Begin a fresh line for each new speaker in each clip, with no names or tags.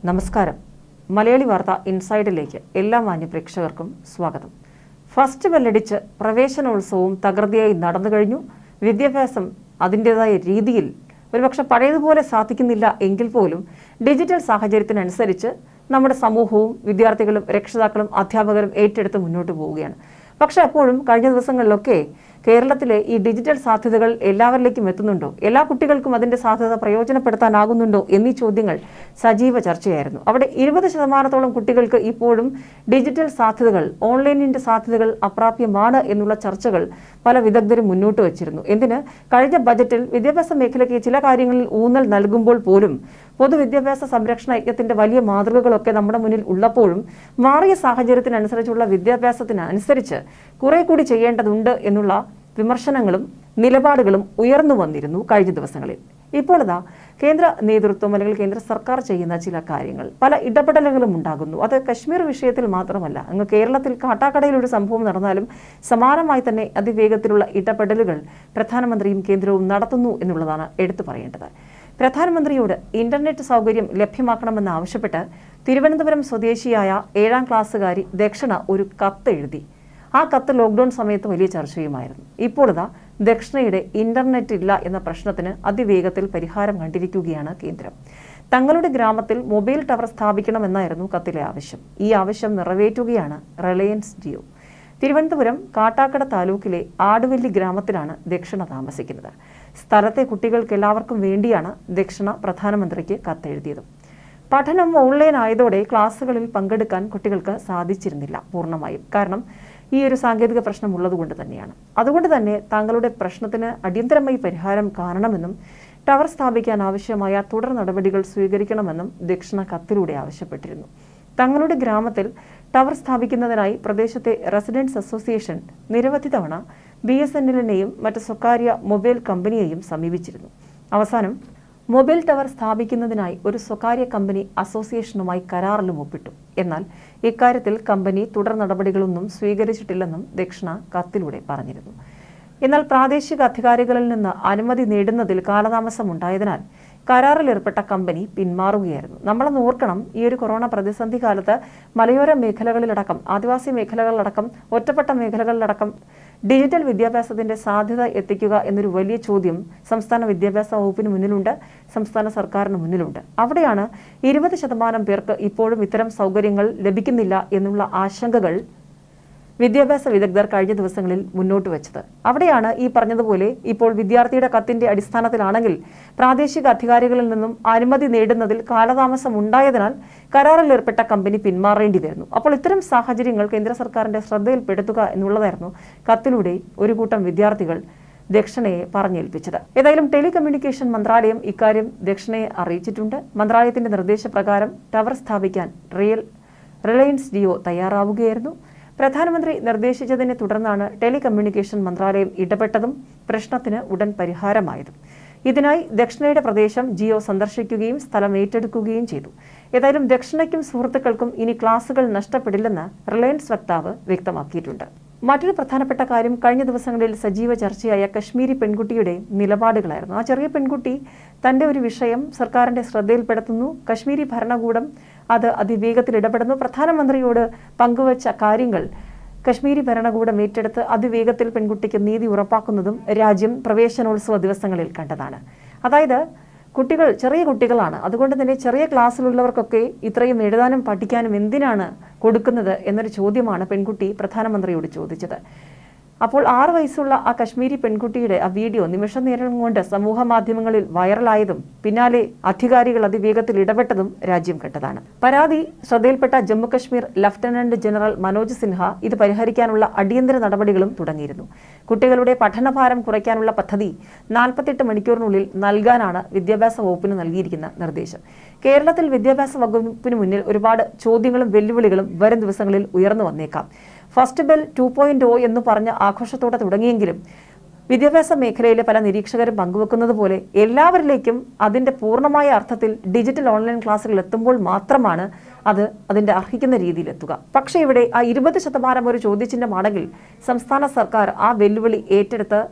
നമസ്കാരം മലയാളി വാർത്ത ഇൻസൈഡിലേക്ക് എല്ലാ മാന്യ പ്രേക്ഷകർക്കും സ്വാഗതം ഫസ്റ്റ് ബെല്ലടിച്ച് പ്രവേശനോത്സവവും തകൃതിയായി നടന്നു കഴിഞ്ഞു വിദ്യാഭ്യാസം അതിൻ്റെതായ രീതിയിൽ ഒരുപക്ഷെ പഴയതുപോലെ സാധിക്കുന്നില്ല എങ്കിൽ പോലും ഡിജിറ്റൽ സാഹചര്യത്തിനനുസരിച്ച് നമ്മുടെ സമൂഹവും വിദ്യാർത്ഥികളും രക്ഷിതാക്കളും അധ്യാപകരും ഏറ്റെടുത്ത് മുന്നോട്ട് പോവുകയാണ് പക്ഷെ അപ്പോഴും കഴിഞ്ഞ ദിവസങ്ങളിലൊക്കെ കേരളത്തിലെ ഈ ഡിജിറ്റൽ സാധ്യതകൾ എല്ലാവരിലേക്കും എത്തുന്നുണ്ടോ എല്ലാ കുട്ടികൾക്കും അതിന്റെ സാധ്യത പ്രയോജനപ്പെടുത്താനാകുന്നുണ്ടോ എന്നീ ചോദ്യങ്ങൾ സജീവ ചർച്ചയായിരുന്നു അവിടെ ഇരുപത് ശതമാനത്തോളം കുട്ടികൾക്ക് ഇപ്പോഴും ഡിജിറ്റൽ സാധ്യതകൾ ഓൺലൈനിന്റെ സാധ്യതകൾ അപ്രാപ്യമാണ് എന്നുള്ള ചർച്ചകൾ പല വിദഗ്ധരും മുന്നോട്ട് വച്ചിരുന്നു എന്തിന് കഴിഞ്ഞ ബജറ്റിൽ വിദ്യാഭ്യാസ മേഖലയ്ക്ക് ചില കാര്യങ്ങളിൽ ഊന്നൽ നൽകുമ്പോൾ പോലും പൊതുവിദ്യാഭ്യാസ സംരക്ഷണ യജ്ഞത്തിന്റെ വലിയ മാതൃകകളൊക്കെ നമ്മുടെ മുന്നിൽ ഉള്ളപ്പോഴും മാറിയ സാഹചര്യത്തിനനുസരിച്ചുള്ള വിദ്യാഭ്യാസത്തിന് അനുസരിച്ച് കുറെ കൂടി ചെയ്യേണ്ടതുണ്ട് എന്നുള്ള വിമർശനങ്ങളും നിലപാടുകളും ഉയർന്നു വന്നിരുന്നു കഴിഞ്ഞ ദിവസങ്ങളിൽ ഇപ്പോൾ ഇതാ കേന്ദ്ര നേതൃത്വം അല്ലെങ്കിൽ കേന്ദ്ര സർക്കാർ ചെയ്യുന്ന ചില കാര്യങ്ങൾ പല ഇടപെടലുകളും ഉണ്ടാകുന്നു അത് കശ്മീർ വിഷയത്തിൽ മാത്രമല്ല അങ്ങ് കേരളത്തിൽ കാട്ടാക്കടയിൽ ഒരു സംഭവം നടന്നാലും സമാനമായി തന്നെ അതിവേഗത്തിലുള്ള ഇടപെടലുകൾ പ്രധാനമന്ത്രിയും കേന്ദ്രവും നടത്തുന്നു എന്നുള്ളതാണ് എടുത്തു പറയേണ്ടത് പ്രധാനമന്ത്രിയോട് ഇന്റർനെറ്റ് സൗകര്യം ലഭ്യമാക്കണമെന്ന് ആവശ്യപ്പെട്ട് തിരുവനന്തപുരം സ്വദേശിയായ ഏഴാം ക്ലാസ്സുകാരി ദക്ഷിണ ഒരു കത്ത് എഴുതി ആ കത്ത് ലോക്ക്ഡൌൺ സമയത്ത് വലിയ ചർച്ചയുമായിരുന്നു ഇപ്പോൾ ഇതാ ദക്ഷിണയുടെ ഇന്റർനെറ്റ് ഇല്ല എന്ന പ്രശ്നത്തിന് അതിവേഗത്തിൽ പരിഹാരം കണ്ടിരിക്കുകയാണ് കേന്ദ്രം തങ്ങളുടെ ഗ്രാമത്തിൽ മൊബൈൽ ടവർ സ്ഥാപിക്കണമെന്നായിരുന്നു കത്തിലെ ആവശ്യം ഈ ആവശ്യം നിറവേറ്റുകയാണ് റിലയൻസ് ജിയോ തിരുവനന്തപുരം കാട്ടാക്കട താലൂക്കിലെ ആടുവല്ലി ഗ്രാമത്തിലാണ് ദക്ഷിണ താമസിക്കുന്നത് സ്ഥലത്തെ കുട്ടികൾക്ക് എല്ലാവർക്കും വേണ്ടിയാണ് ദക്ഷിണ പ്രധാനമന്ത്രിക്ക് കത്തെഴുതിയത് പഠനം ഓൺലൈൻ ആയതോടെ ക്ലാസ്സുകളിൽ പങ്കെടുക്കാൻ കുട്ടികൾക്ക് സാധിച്ചിരുന്നില്ല പൂർണ്ണമായും കാരണം ഈ ഒരു സാങ്കേതിക പ്രശ്നം ഉള്ളതുകൊണ്ട് തന്നെയാണ് അതുകൊണ്ട് തന്നെ താങ്കളുടെ പ്രശ്നത്തിന് അടിയന്തരമായി പരിഹാരം കാണണമെന്നും ടവർ സ്ഥാപിക്കാൻ ആവശ്യമായ തുടർ നടപടികൾ സ്വീകരിക്കണമെന്നും ദക്ഷിണ കത്തിലൂടെ ആവശ്യപ്പെട്ടിരുന്നു തങ്ങളുടെ ഗ്രാമത്തിൽ ടവർ സ്ഥാപിക്കുന്നതിനായി പ്രദേശത്തെ റെസിഡൻസ് അസോസിയേഷൻ നിരവധി തവണ ബി എസ് എൻ എല്ലിനെയും മറ്റ് സ്വകാര്യ മൊബൈൽ കമ്പനിയെയും സമീപിച്ചിരുന്നു അവസാനം മൊബൈൽ ടവർ സ്ഥാപിക്കുന്നതിനായി ഒരു സ്വകാര്യ കമ്പനി അസോസിയേഷനുമായി കരാറിലും ഒപ്പിട്ടു എന്നാൽ ഇക്കാര്യത്തിൽ കമ്പനി തുടർ നടപടികളൊന്നും സ്വീകരിച്ചിട്ടില്ലെന്നും ദക്ഷിണ കത്തിലൂടെ പറഞ്ഞിരുന്നു എന്നാൽ പ്രാദേശിക അധികാരികളിൽ നിന്ന് അനുമതി നേടുന്നതിൽ കാലതാമസം ഉണ്ടായതിനാൽ കരാറിൽ ഏർപ്പെട്ട കമ്പനി പിന്മാറുകയായിരുന്നു നമ്മളൊന്ന് ഓർക്കണം ഈ ഒരു കൊറോണ പ്രതിസന്ധി കാലത്ത് മലയോര മേഖലകളിലടക്കം ആദിവാസി മേഖലകളിലടക്കം ഒറ്റപ്പെട്ട മേഖലകളിലടക്കം ഡിജിറ്റൽ വിദ്യാഭ്യാസത്തിന്റെ സാധ്യത എത്തിക്കുക എന്നൊരു വലിയ ചോദ്യം സംസ്ഥാന വിദ്യാഭ്യാസ വകുപ്പിന് മുന്നിലുണ്ട് സംസ്ഥാന സർക്കാരിന് മുന്നിലുണ്ട് അവിടെയാണ് ഇരുപത് ശതമാനം പേർക്ക് ഇപ്പോഴും ഇത്തരം സൗകര്യങ്ങൾ ലഭിക്കുന്നില്ല എന്നുള്ള ആശങ്കകൾ വിദ്യാഭ്യാസ വിദഗ്ധർ കഴിഞ്ഞ ദിവസങ്ങളിൽ മുന്നോട്ട് വെച്ചത് അവിടെയാണ് ഈ പറഞ്ഞതുപോലെ ഇപ്പോൾ വിദ്യാർത്ഥിയുടെ കത്തിന്റെ അടിസ്ഥാനത്തിലാണെങ്കിൽ പ്രാദേശിക അധികാരികളിൽ നിന്നും അനുമതി നേടുന്നതിൽ കാലതാമസം ഉണ്ടായതിനാൽ കരാറിൽ ഏർപ്പെട്ട കമ്പനി പിന്മാറേണ്ടി വരുന്നു അപ്പോൾ ഇത്തരം സാഹചര്യങ്ങൾ കേന്ദ്ര സർക്കാരിന്റെ ശ്രദ്ധയിൽപ്പെടുത്തുക എന്നുള്ളതായിരുന്നു കത്തിലൂടെ ഒരു കൂട്ടം വിദ്യാർത്ഥികൾ ദക്ഷിണയെ പറഞ്ഞേൽപ്പിച്ചത് ഏതായാലും ടെലികമ്മ്യൂണിക്കേഷൻ മന്ത്രാലയം ഇക്കാര്യം ദക്ഷിണയെ അറിയിച്ചിട്ടുണ്ട് മന്ത്രാലയത്തിന്റെ നിർദ്ദേശപ്രകാരം ടവർ സ്ഥാപിക്കാൻ റിയൽ റിലയൻസ് ജിയോ തയ്യാറാവുകയായിരുന്നു പ്രധാനമന്ത്രി നിർദ്ദേശിച്ചതിനെ തുടർന്നാണ് ടെലികമ്മ്യൂണിക്കേഷൻ മന്ത്രാലയം ഇടപെട്ടതും പ്രശ്നത്തിന് ഉടൻ പരിഹാരമായതും ഇതിനായി ദക്ഷിണയുടെ പ്രദേശം ജിയോ സന്ദർശിക്കുകയും സ്ഥലം ഏറ്റെടുക്കുകയും ചെയ്തു ഏതായാലും ദക്ഷിണയ്ക്കും സുഹൃത്തുക്കൾക്കും ഇനി ക്ലാസുകൾ നഷ്ടപ്പെടില്ലെന്ന് റിലയൻസ് വക്താവ് വ്യക്തമാക്കിയിട്ടുണ്ട് മറ്റൊരു പ്രധാനപ്പെട്ട കാര്യം കഴിഞ്ഞ ദിവസങ്ങളിൽ സജീവ ചർച്ചയായ കശ്മീരി പെൺകുട്ടിയുടെ നിലപാടുകളായിരുന്നു ആ ചെറിയ പെൺകുട്ടി തന്റെ ഒരു വിഷയം സർക്കാരിന്റെ ശ്രദ്ധയിൽപ്പെടുത്തുന്നു കശ്മീരി ഭരണകൂടം അത് അതിവേഗത്തിൽ ഇടപെടുന്നു പ്രധാനമന്ത്രിയോട് പങ്കുവച്ച കാര്യങ്ങൾ കശ്മീരി ഭരണകൂടം ഏറ്റെടുത്ത് അതിവേഗത്തിൽ പെൺകുട്ടിക്ക് നീതി ഉറപ്പാക്കുന്നതും രാജ്യം പ്രവേശനോത്സവ ദിവസങ്ങളിൽ കണ്ടതാണ് അതായത് കുട്ടികൾ ചെറിയ കുട്ടികളാണ് അതുകൊണ്ട് തന്നെ ചെറിയ ക്ലാസ്സിലുള്ളവർക്കൊക്കെ ഇത്രയും എഴുതാനും പഠിക്കാനും എന്തിനാണ് കൊടുക്കുന്നത് എന്നൊരു ചോദ്യമാണ് പെൺകുട്ടി പ്രധാനമന്ത്രിയോട് ചോദിച്ചത് അപ്പോൾ ആറ് വയസ്സുള്ള ആ കശ്മീരി പെൺകുട്ടിയുടെ ആ വീഡിയോ നിമിഷ നേരം കൊണ്ട് സമൂഹ മാധ്യമങ്ങളിൽ വൈറലായതും പിന്നാലെ അധികാരികൾ അതിവേഗത്തിൽ ഇടപെട്ടതും രാജ്യം കണ്ടതാണ് പരാതി ശ്രദ്ധയിൽപ്പെട്ട ജമ്മുകശ്മീർ ലഫ്റ്റനന്റ് ജനറൽ മനോജ് സിൻഹ ഇത് പരിഹരിക്കാനുള്ള അടിയന്തര നടപടികളും തുടങ്ങിയിരുന്നു കുട്ടികളുടെ പഠനഭാരം കുറയ്ക്കാനുള്ള പദ്ധതി നാൽപ്പത്തെട്ട് മണിക്കൂറിനുള്ളിൽ നൽകാനാണ് വിദ്യാഭ്യാസ വകുപ്പിന് നൽകിയിരിക്കുന്ന നിർദ്ദേശം കേരളത്തിൽ വിദ്യാഭ്യാസ വകുപ്പിന് മുന്നിൽ ഒരുപാട് ചോദ്യങ്ങളും വെല്ലുവിളികളും വരും ദിവസങ്ങളിൽ ഉയർന്നു വന്നേക്കാം first bell two point O എന്ന് പറഞ്ഞ ആഘോഷത്തോടെ തുടങ്ങിയെങ്കിലും വിദ്യാഭ്യാസ മേഖലയിലെ പല നിരീക്ഷകരും പങ്കുവെക്കുന്നത് പോലെ എല്ലാവരിലേക്കും അതിന്റെ പൂർണ്ണമായ അർത്ഥത്തിൽ ഡിജിറ്റൽ ഓൺലൈൻ ക്ലാസ്സുകൾ എത്തുമ്പോൾ മാത്രമാണ് അത് അതിന്റെ അർഹിക്കുന്ന രീതിയിൽ എത്തുക പക്ഷേ ഇവിടെ ആ ഇരുപത് ശതമാനം ഒരു ചോദ്യചിഹ്നമാണെങ്കിൽ സംസ്ഥാന സർക്കാർ ആ വെല്ലുവിളി ഏറ്റെടുത്ത്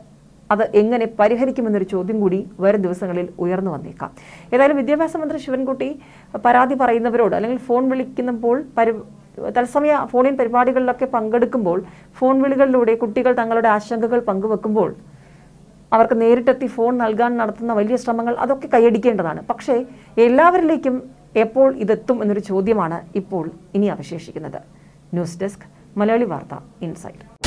അത് എങ്ങനെ പരിഹരിക്കുമെന്നൊരു ചോദ്യം കൂടി വരും ദിവസങ്ങളിൽ ഉയർന്നു വന്നേക്കാം ഏതായാലും വിദ്യാഭ്യാസ മന്ത്രി ശിവൻകുട്ടി പരാതി പറയുന്നവരോട് അല്ലെങ്കിൽ ഫോൺ വിളിക്കുമ്പോൾ പരി തത്സമയ ഫോണിൻ പരിപാടികളിലൊക്കെ പങ്കെടുക്കുമ്പോൾ ഫോൺ വിളികളിലൂടെ കുട്ടികൾ തങ്ങളുടെ ആശങ്കകൾ പങ്കുവെക്കുമ്പോൾ അവർക്ക് നേരിട്ടെത്തി ഫോൺ നൽകാൻ നടത്തുന്ന വലിയ ശ്രമങ്ങൾ അതൊക്കെ കൈയടിക്കേണ്ടതാണ് പക്ഷേ എല്ലാവരിലേക്കും എപ്പോൾ ഇതെത്തും എന്നൊരു ചോദ്യമാണ് ഇപ്പോൾ ഇനി അവശേഷിക്കുന്നത് ന്യൂസ് ഡെസ്ക് മലയാളി വാർത്ത ഇൻസൈറ്റ്